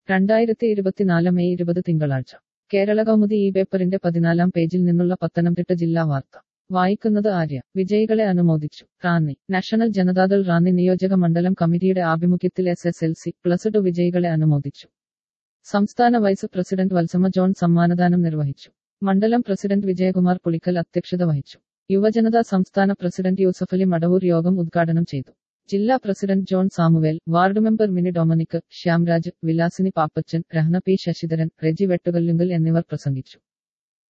രണ്ടായിരത്തി ഇരുപത്തിനാല് മെയ് ഇരുപത് തിങ്കളാഴ്ച കേരള കൗമുദി ഈ പേപ്പറിന്റെ പതിനാലാം പേജിൽ നിന്നുള്ള പത്തനംതിട്ട ജില്ലാ വാർത്ത വായിക്കുന്നത് ആര്യ വിജയികളെ അനുമോദിച്ചു റാന്നി നാഷണൽ ജനതാദൾ റാന്നി നിയോജക മണ്ഡലം കമ്മിറ്റിയുടെ ആഭിമുഖ്യത്തിൽ S S L C plus two വിജയികളെ അനുമോദിച്ചു സംസ്ഥാന വൈസ് പ്രസിഡന്റ് വത്സമ ജോൺ സമ്മാനദാനം നിർവഹിച്ചു മണ്ഡലം പ്രസിഡന്റ് വിജയകുമാർ പുളിക്കൽ അധ്യക്ഷത വഹിച്ചു യുവജനതാ സംസ്ഥാന പ്രസിഡന്റ് യൂസഫലി മടവൂർ യോഗം ഉദ്ഘാടനം ചെയ്തു ജില്ലാ president John Samuel ward member Mini Dominic Shyamraj Vilasini Pappachan Rahna P Sasidharan Reji Vettukallunkal എന്നിവർ പ്രസംഗിച്ചു